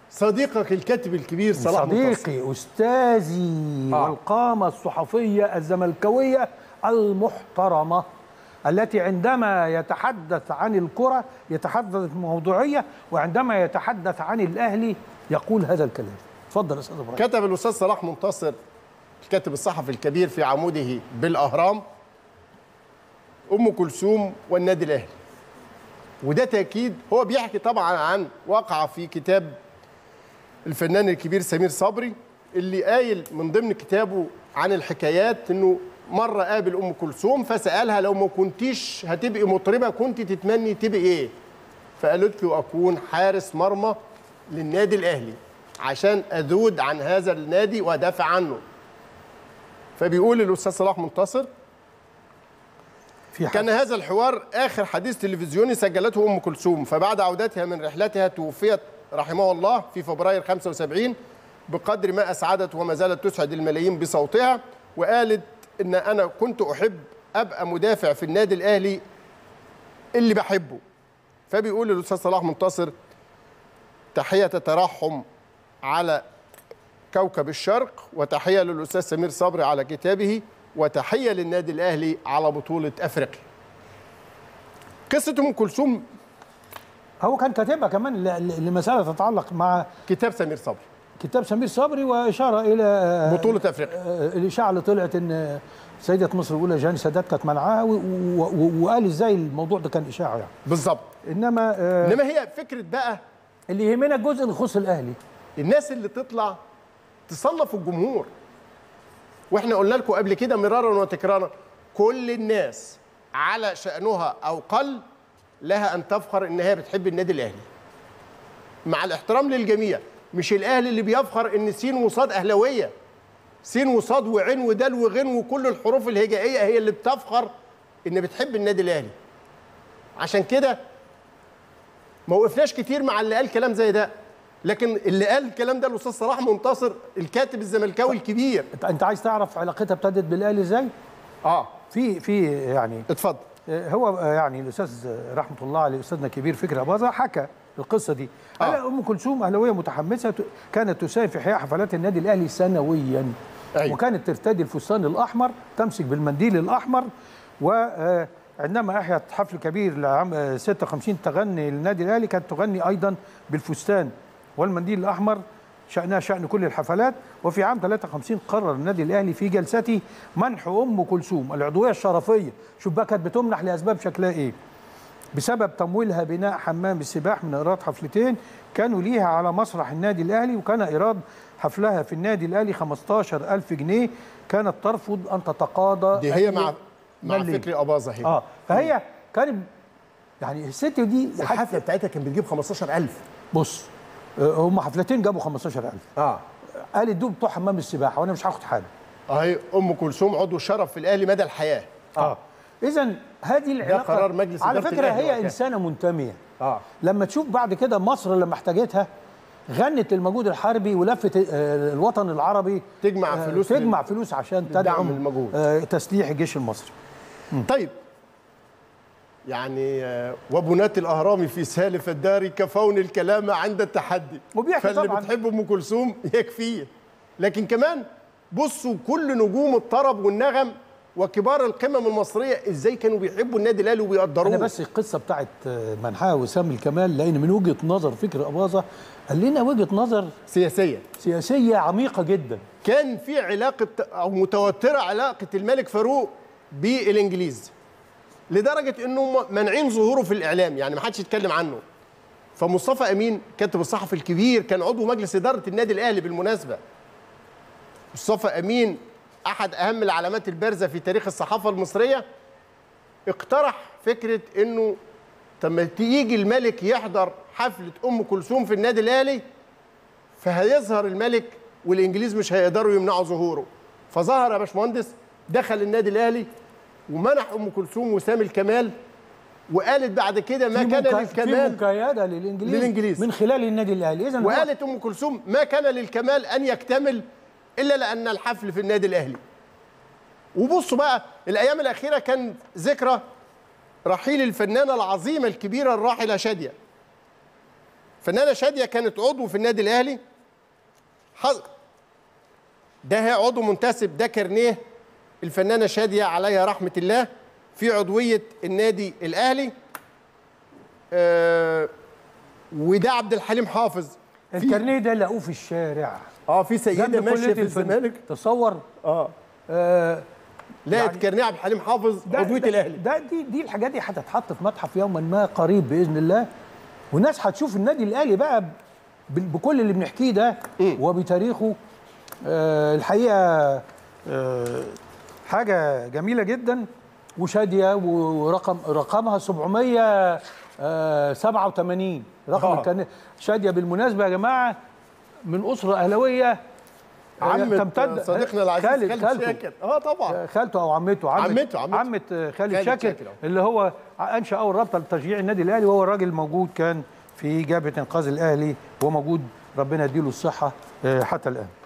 صديقك الكاتب الكبير صلاح منتصر صديقي استاذي آه. والقامه الصحفيه الزملكاويه المحترمه التي عندما يتحدث عن الكره يتحدث بموضوعيه وعندما يتحدث عن الاهلي يقول هذا الكلام اتفضل يا استاذ ابراهيم كتب الاستاذ صلاح منتصر الكاتب الصحفي الكبير في عموده بالاهرام ام كلثوم والنادي الاهلي وده تاكيد هو بيحكي طبعا عن واقعه في كتاب الفنان الكبير سمير صبري اللي قايل من ضمن كتابه عن الحكايات انه مره قابل ام كلثوم فسالها لو ما كنتيش هتبقي مطربه كنت تتمني تبقي ايه فقالت له اكون حارس مرمى للنادي الاهلي عشان اذود عن هذا النادي وادافع عنه فبيقول الاستاذ صلاح منتصر في كان هذا الحوار آخر حديث تلفزيوني سجلته أم كلثوم فبعد عودتها من رحلتها توفيت رحمه الله في فبراير 75 بقدر ما أسعدت وما زالت تسعد الملايين بصوتها وقالت إن أنا كنت أحب أبقى مدافع في النادي الأهلي اللي بحبه فبيقول الأستاذ صلاح منتصر تحية ترحم على كوكب الشرق وتحية للأستاذ سمير صبري على كتابه وتحية للنادي الأهلي على بطولة أفريقيا قصة أم كلثوم هو كان كاتبها كمان ل- ل- لمساله تتعلق مع كتاب سمير صبري كتاب سمير صبري واشاره الى آه، بطولة أفريقيا آه، الاشاعه اللي طلعت ان سيده مصر الاولى جاني سادات كانت منعاها و- و- و- وقال ازاي الموضوع ده كان اشاعه يعني بالظبط انما آه، إنما هي فكرة بقى اللي يهمنا الجزء اللي يخص الاهلي الناس اللي تطلع تصنف الجمهور واحنا قلنا لكم قبل كده مرارا وتكرارا كل الناس على شأنها أو قل لها أن تفخر إن هي بتحب النادي الأهلي مع الاحترام للجميع مش الأهلي اللي بيفخر إن سين وصاد أهلاوية سين وصاد وعين ودال وغين وكل الحروف الهجائية هي اللي بتفخر إن بتحب النادي الأهلي عشان كده ما وقفناش كتير مع اللي قال كلام زي ده لكن اللي قال الكلام ده الاستاذ صلاح منتصر الكاتب الزملكاوي الكبير انت انت عايز تعرف علاقتها ابتدت بالاهلي ازاي اه في في يعني اتفضل آه، هو آه، يعني الاستاذ آه، رحمه الله عليه استاذنا الكبير فكري اباظه حكى القصه دي آه. قال ام كلثوم اهلاويه متحمسه ت- كانت تساهم في احياء حفلات النادي الاهلي سنويا أيوة. وكانت ترتدي الفستان الاحمر تمسك بالمنديل الاحمر وعندما احيت حفل كبير لعام آه، 56 تغني للنادي الاهلي كانت تغني ايضا بالفستان والمنديل الاحمر شأنها شأن كل الحفلات وفي عام 53 قرر النادي الأهلي في جلسته منح أم كلثوم العضوية الشرفية شوف بقى كانت بتمنح لأسباب شكلها إيه بسبب تمويلها بناء حمام السباح من إيراد حفلتين كانوا ليها على مسرح النادي الأهلي وكان إيراد حفلها في النادي الأهلي 15000 جنيه كانت ترفض أن تتقاضى دي هي أي مع مع مليم. فكري اباظه هي اه فهي كانت يعني الست دي الحفله بتاعتها كان بتجيب 15000 بص آه، هم حفلتين جابوا 15000 اه قالت دول بتوع حمام السباحه وانا مش هاخد حاجه اهي ام كلثوم عضو شرف في الاهلي مدى الحياه اه اذا هذه العلاقه قرار مجلس على إدارة فكره الأهلي هي وقتها. انسانه منتميه اه لما تشوف بعد كده مصر لما احتاجتها غنت المجهود الحربي ولفت آه، الوطن العربي تجمع آه، فلوس تجمع فلوس عشان لدعم تدعم المجهود. آه، تسليح الجيش المصري طيب يعني آه، وبنات الاهرام في سالف الدار كفون الكلام عند التحدي وبيحكي فاللي طبعاً. بتحب ام كلثوم يكفيه لكن كمان بصوا كل نجوم الطرب والنغم وكبار القمم المصريه ازاي كانوا بيحبوا النادي الاهلي وبيقدروه انا بس القصه بتاعت آه، منحاء وسام الكمال لان من وجهه نظر فكر اباظه قال لنا وجهه نظر سياسيا سياسيه عميقه جدا كان في علاقه او متوتره علاقه الملك فاروق بالانجليز لدرجه انه مانعين ظهوره في الاعلام يعني ما حدش يتكلم عنه فمصطفى امين كاتب الصحفي الكبير كان عضو مجلس اداره النادي الاهلي بالمناسبه مصطفى امين احد اهم العلامات البارزه في تاريخ الصحافه المصريه اقترح فكره انه طب ما تيجي الملك يحضر حفله ام كلثوم في النادي الاهلي فهيظهر الملك والانجليز مش هيقدروا يمنعوا ظهوره فظهر يا باشمهندس دخل النادي الاهلي ومنح ام كلثوم وسام الكمال وقالت بعد كده ما في كان مكا- للكمال في مكايده للانجليز للإنجليز. من خلال النادي الاهلي اذا هو- وقالت ام كلثوم ما كان للكمال ان يكتمل الا لان الحفل في النادي الاهلي وبصوا بقى الايام الاخيره كان ذكرى رحيل الفنانه العظيمه الكبيره الراحله شاديه فنانه شاديه كانت عضو في النادي الاهلي حظ ده هي عضو منتسب ده كارنيه الفنانه شاديه عليها رحمه الله في عضويه النادي الاهلي آه وده عبد الحليم حافظ في الكارنيه ده لقوه في الشارع اه في سيده جنب ماشيه كلية في الفن. الزمالك تصور اه آه لقت يعني- كارنيه عبد الحليم حافظ ده عضويه ده الاهلي ده دي دي الحاجات دي هتتحط في متحف يوما ما قريب باذن الله والناس هتشوف النادي الاهلي بقى ب- بكل اللي بنحكيه ده وبتاريخه آه الحقيقه آه حاجه جميله جدا وشاديه ورقم رقمها 787 رقم آه. كان شاديه بالمناسبه يا جماعه من اسره اهلاويه عمة صديقنا العزيز خالد خالد خالته. شاكر اه طبعا خالته او عمته عمة عمته- عمته. عمة خالد, خالد شاكر, شاكر، آه. اللي هو انشا اول رابطه لتشجيع النادي الاهلي وهو الراجل موجود كان في جبهه انقاذ الاهلي وموجود ربنا يديله الصحه آه، حتى الان